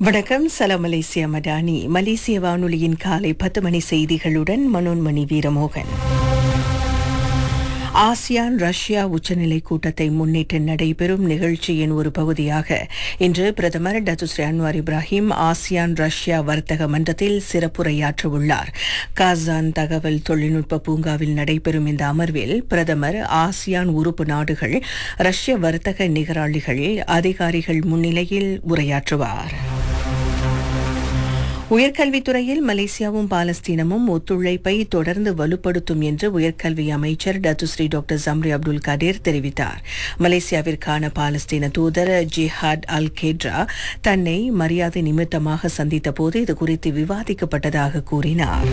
வணக்கம் சலாம் மலேசியா மடானி மலேசிய வானொலியின் காலை பத்து மணி செய்திகளுடன் மனோன்மணி வீரமோகன் ஆசியான் ரஷ்யா உச்சநிலை கூட்டத்தை முன்னிட்டு நடைபெறும் நிகழ்ச்சியின் ஒரு பகுதியாக இன்று பிரதமர் Datuk Seri Anwar Ibrahim ASEAN Russia வர்த்தக மன்றத்தில் சிறப்புரையாற்ற உள்ளார் காசான் தகவல் தொழில்நுட்ப பூங்காவில் நடைபெறும் இந்த அமர்வில் பிரதமர் ஆசியான் உறுப்பு நாடுகள் ரஷ்ய வர்த்தக நிகராளிகள் அதிகாரிகள் முன்னிலையில் உரையாற்றுவார் உயர்கல்வித்துறையில் மலேசியாவும் பாலஸ்தீனமும் ஒத்துழைப்பை தொடர்ந்து வலுப்படுத்தும் என்று உயர்கல்வி அமைச்சர் Datuk Seri doctor Zambry Abdul Kadir தெரிவித்தார் மலேசியாவிற்கான பாலஸ்தீன தூதர் ஜிஹாட் அல் கேட்ரா தன்னை மரியாதை நிமித்தமாக சந்தித்த போது இது குறித்து விவாதிக்கப்பட்டதாக கூறினார்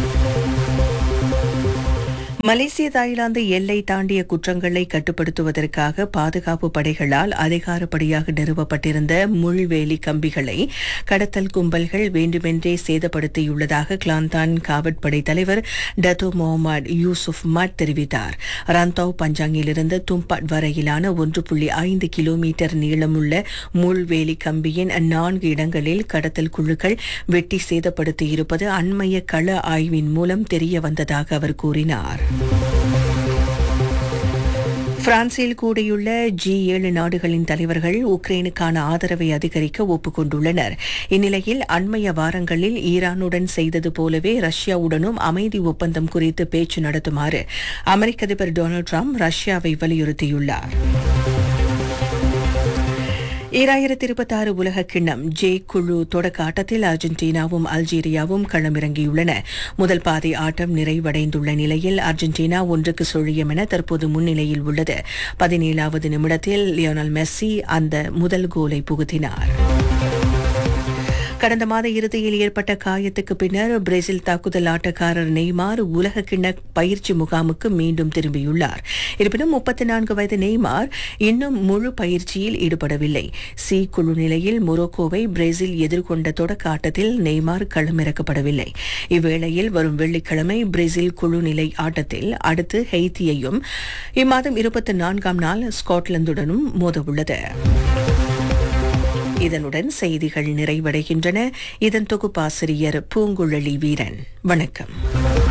மலேசிய தாய்லாந்து எல்லை தாண்டிய குற்றங்களை கட்டுப்படுத்துவதற்காக பாதுகாப்பு படைகளால் அதிகாரப்படியாக நிறுவப்பட்டிருந்த முள்வேலி கம்பிகளை கடத்தல் கும்பல்கள் வேண்டுமென்றே சேதப்படுத்தியுள்ளதாக கிளாந்தான் காவற்படை தலைவர் டத்தோ முகமது யூசுப் மட் தெரிவித்தார் ரந்தாவ் பஞ்சாங்கிலிருந்து தும்பாட் வரையிலான ஒன்று புள்ளி ஐந்து கிலோமீட்டர் நீளமுள்ள முள்வேலி கம்பியின் நான்கு இடங்களில் கடத்தல் குழுக்கள் வெட்டி சேதப்படுத்தியிருப்பது அண்மைய கள ஆய்வின் மூலம் தெரிய வந்ததாக அவர் கூறினார் பிரான்சில் கூடியுள்ள ஜி ஏழு நாடுகளின் தலைவர்கள் உக்ரைனுக்கான ஆதரவை அதிகரிக்க ஒப்புக்கொண்டுள்ளனர் இந்நிலையில் அண்மைய வாரங்களில் ஈரானுடன் செய்தது போலவே ரஷ்யாவுடனும் அமைதி ஒப்பந்தம் குறித்து பேச்சு நடத்துமாறு அமெரிக்க அதிபர் டொனால்டு டிரம்ப் ரஷ்யாவை வலியுறுத்தியுள்ளார் ஈராயிரத்தி இருபத்தி ஆறு உலக கிண்ணம் ஜே குழு தொடக்க ஆட்டத்தில் அர்ஜென்டினாவும் அல்ஜீரியாவும் களமிறங்கியுள்ளன முதல் பாதி ஆட்டம் நிறைவடைந்துள்ள நிலையில் அர்ஜென்டினா ஒன்றுக்கு சுழியம் என தற்போது முன்னிலையில் உள்ளது பதினேழாவது நிமிடத்தில் லியோனல் மெஸ்ஸி அந்த முதல் கோலை புகுத்தினார் கடந்த மாத இறுதியில் ஏற்பட்ட காயத்துக்கு பின்னர் பிரேசில் தாக்குதல் ஆட்டக்காரர் நெய்மார் உலக கிண்ண பயிற்சி முகாமுக்கு மீண்டும் திரும்பியுள்ளார் இருப்பினும் முப்பத்தி நான்கு வயது நெய்மார் இன்னும் முழு பயிற்சியில் ஈடுபடவில்லை சி குழு நிலையில் மொரோக்கோவை பிரேசில் எதிர்கொண்ட தொடக்க ஆட்டத்தில் நெய்மார் களமிறக்கப்படவில்லை இவ்வேளையில் வரும் வெள்ளிக்கிழமை பிரேசில் குழு நிலை ஆட்டத்தில் அடுத்து ஹெய்தியையும் இம்மாதம் இருபத்தி நான்காம் நாள் ஸ்காட்லாந்துடனும் மோதவுள்ளது இதனுடன் செய்திகள் நிறைவடைகின்றன இதன் தொகுப்பாசிரியர் பூங்குழலி வீரன் வணக்கம்